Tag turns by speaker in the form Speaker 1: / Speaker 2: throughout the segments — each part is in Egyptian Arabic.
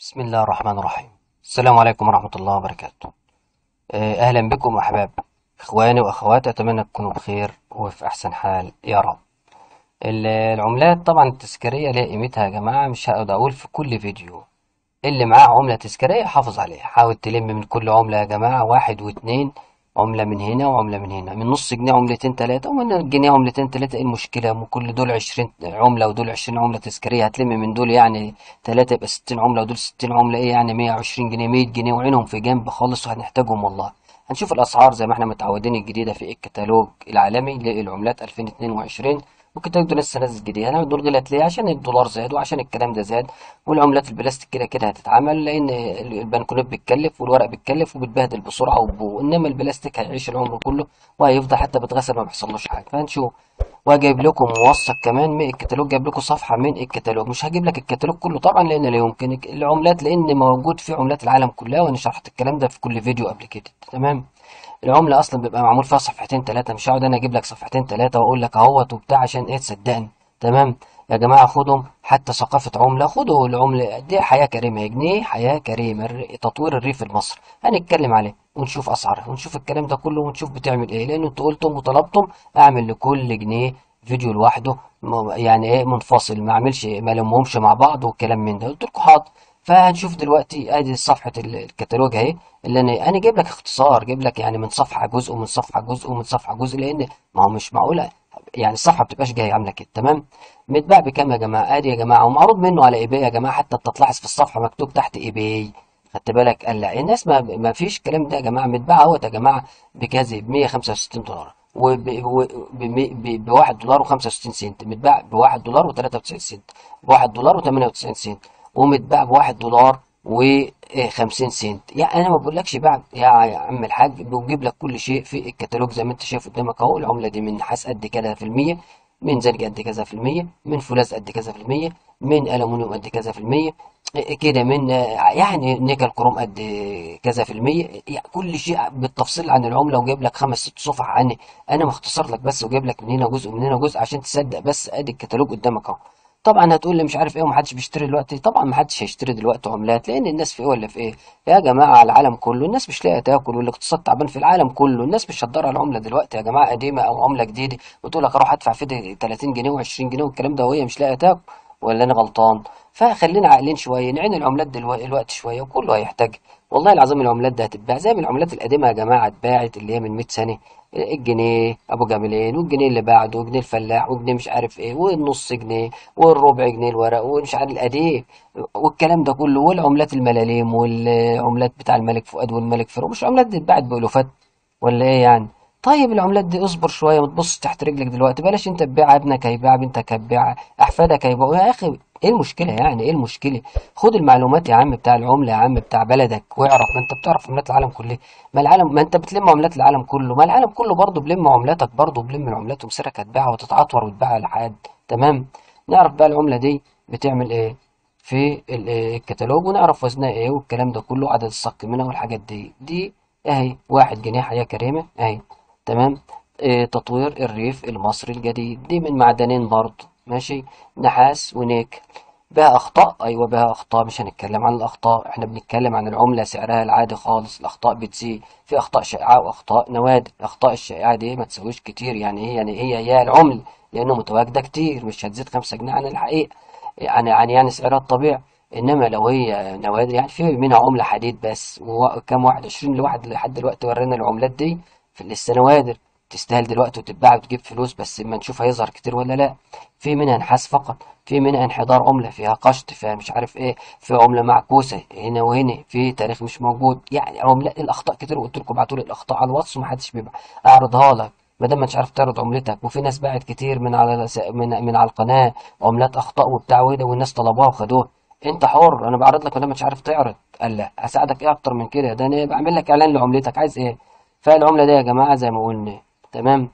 Speaker 1: بسم الله الرحمن الرحيم السلام عليكم ورحمة الله وبركاته آه، أهلا بكم أحباب إخواني وأخواتي أتمنى تكونوا بخير وفي أحسن حال يا رب ال- العملات طبعا التذكارية ليها قيمتها يا جماعة مش هقعد أقول في كل فيديو اللي معاه عملة تذكارية حافظ عليها حاول تلم من كل عملة يا جماعة واحد واتنين عملة من هنا وعملة من هنا من نص جنيه عملتين تلاتة ومن الجنيه عملتين تلاتة ايه المشكلة من كل دول عشرين عملة ودول عشرين عملة تذكارية هتلم من دول يعني تلاتة يبقى ستين عملة ودول ستين عملة ايه يعني مية وعشرين جنيه مية جنيه وعينهم في جنب خالص وهنحتاجهم والله هنشوف الأسعار زي ما احنا متعودين الجديدة في الكتالوج العالمي للعملات 2022 والكتالوج ده لسه نازل جديد هنعمل دول غلت ليه عشان الدولار زاد وعشان الكلام ده زاد والعملات البلاستيك كده كده هتتعمل لان البنكنوت بتكلف والورق بتكلف وبتبهدل بسرعه وبو انما البلاستيك هيعيش العمر كله وهيفضل حتى بيتغسل ما بيحصلوش حاجه فهنشوف وجايب لكم موثق كمان من الكتالوج جايب لكم صفحه من الكتالوج مش هجيب لك الكتالوج كله طبعا لان لا يمكن العملات لان موجود في عملات العالم كلها وانا شرحت الكلام ده في كل فيديو قبل كده تمام العملة أصلا بيبقى معمول فيها صفحتين تلاتة مش هقعد أنا أجيب لك صفحتين تلاتة وأقول لك أهوت وبتاع عشان إيه تصدقني تمام يا جماعة خدهم حتى ثقافة عملة خدوا العملة دي حياة كريمة يا جنيه حياة كريمة الر- تطوير الريف المصري هنتكلم عليه ونشوف أسعارها ونشوف الكلام ده كله ونشوف بتعمل إيه لأن أنتوا قلتم وطلبتم أعمل لكل جنيه فيديو لوحده م- يعني إيه منفصل ما أعملش ما لمهمش مع بعض والكلام من ده قلت لكم حاضر فهنشوف دلوقتي ادي صفحة ال- الكتالوج اهي اللي انا انا جايب لك اختصار جايب لك يعني من صفحة جزء ومن صفحة جزء ومن صفحة جزء لان ما هو مش معقولة يعني الصفحة بتبقاش جاية عاملة كده تمام متباع بكام يا جماعة ادي يا جماعة ومعروض منه على ايباي يا جماعة حتى بتلاحظ في الصفحة مكتوب تحت ايباي خدت بالك قال لا الناس ما ما فيش الكلام ده يا جماعة متباع اهوت يا جماعة بكذا ب 165 دولار وب 1 دولار و65 سنت متباع ب 1 دولار و93 سنت ب 1 دولار و98 سنت ومتباع ب 1 دولار و50 سنت يعني انا ما بقولكش بقى يا عم الحاج بجيب لك كل شيء في الكتالوج زي ما انت شايف قدامك اهو العمله دي من نحاس قد كده في المية من زرج قد كذا في المية من فولاذ قد كذا في المية من ألمونيوم قد كذا في المية كده من يعني نيكل كروم قد كذا في المية يعني كل شيء بالتفصيل عن العملة وجايب لك خمس ست صفح عني أنا مختصر لك بس وجايب لك من هنا جزء ومن هنا جزء عشان تصدق بس أدي الكتالوج قدامك أهو طبعا هتقول لي مش عارف ايه ومحدش بيشتري دلوقتي طبعا محدش هيشتري دلوقتي عملات لان الناس في ايه ولا في ايه يا جماعه على العالم كله الناس مش لاقيه تاكل والاقتصاد تعبان في العالم كله الناس مش هتدور على العمله دلوقتي يا جماعه قديمه او عمله جديده وتقول لك اروح ادفع في 30 جنيه و20 جنيه والكلام ده وهي مش لاقيه تاكل ولا انا غلطان فخلينا عاقلين شويه نعين العملات دلوقتي الوقت شويه وكله هيحتاج والله العظيم العملات دي هتتباع زي ما العملات القديمه يا جماعه اتباعت اللي هي من 100 سنه الجنيه ابو جميلين والجنيه اللي بعده وجنيه الفلاح وجنيه مش عارف ايه والنص جنيه والربع جنيه الورق ومش عارف القديم والكلام ده كله والعملات الملاليم والعملات بتاع الملك فؤاد والملك فاروق مش عملات دي اتباعت بألوفات ولا ايه يعني طيب العملات دي اصبر شويه ما تبص تحت رجلك دلوقتي بلاش انت تبيع ابنك هيبيع بنتك هتبيع احفادك هيبيعوا يا اخي ايه المشكله يعني ايه المشكله خد المعلومات يا عم بتاع العمله يا عم بتاع بلدك واعرف ما انت بتعرف عملات العالم كلها ما العالم ما انت بتلم عملات العالم كله ما العالم كله برضه بلم عملاتك برضه بلم العملات ومسيرك هتبيعها وتتعطور وتبيعها لحد تمام نعرف بقى العمله دي بتعمل ايه في ال- الكتالوج ونعرف وزنها ايه والكلام ده كله عدد الصك منها والحاجات دي دي اهي واحد جنيه حياة كريمة اهي تمام اه تطوير الريف المصري الجديد دي من معدنين برضه ماشي نحاس ونيكل بها اخطاء ايوه بها اخطاء مش هنتكلم عن الاخطاء احنا بنتكلم عن العملة سعرها العادي خالص الاخطاء بتزيد في اخطاء شائعة واخطاء نوادر الاخطاء الشائعة دي ما تسويش كتير يعني ايه يعني هي هي العملة لانه متواجدة كتير مش هتزيد خمسة جنيه عن الحقيقة يعني يعني يعني سعرها الطبيعي انما لو هي نوادر يعني في منها عملة حديد بس وكم واحد عشرين لواحد لحد دلوقتي ورانا العملات دي في لسه نوادر تستاهل دلوقتي وتتباع وتجيب فلوس بس اما نشوف هيظهر كتير ولا لا في منها نحاس فقط في منها انحدار عملة فيها قشط فيها مش عارف ايه في عملة معكوسة هنا وهنا في تاريخ مش موجود يعني عملات الاخطاء كتير وقلت لكم ابعتوا لي الاخطاء على الواتس ومحدش بيبقى اعرضها لك ما دام مش عارف تعرض عملتك وفي ناس باعت كتير من على من من على القناة عملات اخطاء وبتاع وده والناس طلبوها وخدوها انت حر انا بعرض لك ولا مش عارف تعرض قال لا هساعدك ايه اكتر من كده ده انا بعمل لك اعلان لعملتك عايز ايه فالعمله دي يا جماعه زي ما قلنا تمام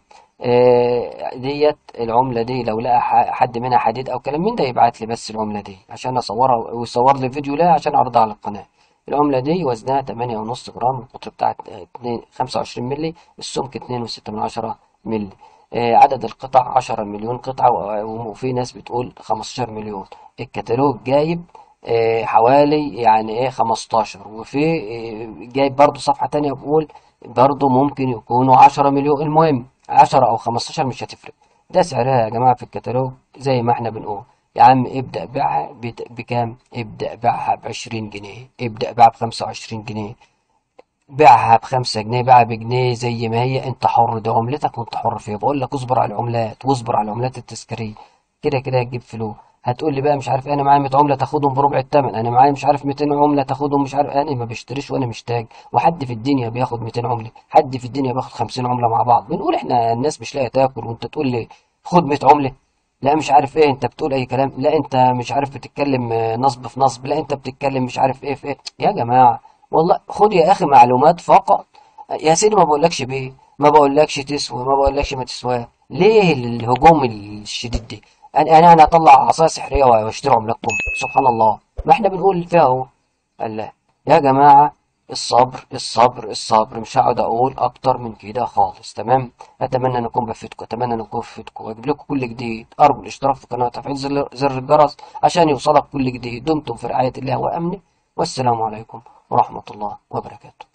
Speaker 1: آه ديت العمله دي لو لقى ح- حد منها حديد او كلام من ده يبعت لي بس العمله دي عشان اصورها ويصور لي فيديو لها عشان اعرضها على القناه العملة دي وزنها تمانية ونص جرام القطر بتاعها اتنين خمسة وعشرين ملي السمك اتنين وستة من عشرة ملي آه، عدد القطع عشرة مليون قطعة و- وفي ناس بتقول خمستاشر مليون الكتالوج جايب آه، حوالي يعني ايه 15 وفي آه، جايب برضو صفحة تانية بقول برضو ممكن يكونوا 10 مليون المهم 10 او 15 مش هتفرق ده سعرها يا جماعة في الكتالوج زي ما احنا بنقول يا عم ابدأ بيعها بت- بكام ابدأ بيعها بعشرين جنيه ابدأ بيعها بخمسة وعشرين جنيه بيعها بخمسة جنيه بيعها بجنيه زي ما هي انت حر دي عملتك وانت حر فيها بقول لك اصبر على العملات واصبر على العملات التذكارية كده كده هتجيب فلوس هتقول لي بقى مش عارف إيه، انا معايا 100 عملة تاخدهم بربع الثمن انا معايا مش عارف 200 عملة تاخدهم مش عارف انا ما بشتريش وانا محتاج وحد في الدنيا بياخد 200 عملة حد في الدنيا بياخد 50 عملة مع بعض بنقول احنا الناس مش لاقية تاكل وانت تقول لي خد 100 عملة لا مش عارف ايه انت بتقول اي كلام لا انت مش عارف بتتكلم آه، نصب في نصب لا انت بتتكلم مش عارف ايه في ايه يا جماعة والله خد يا اخي معلومات فقط يا سيدي ما بقولكش بيه ما بقولكش تسوى ما بقولكش ما تسوى ليه الهجوم الشديد ده انا انا انا اطلع عصايه سحريه واشتري عملاتكم سبحان الله ما احنا بنقول فيها اهو الله يا جماعه الصبر الصبر الصبر مش هقعد اقول اكتر من كده خالص تمام اتمنى ان اكون بفيدكم اتمنى ان اكون بفيدكم واجيب لكم كل جديد ارجو الاشتراك في القناه وتفعيل زر زر الجرس عشان يوصلك كل جديد دمتم في رعايه الله وامنه والسلام عليكم ورحمه الله وبركاته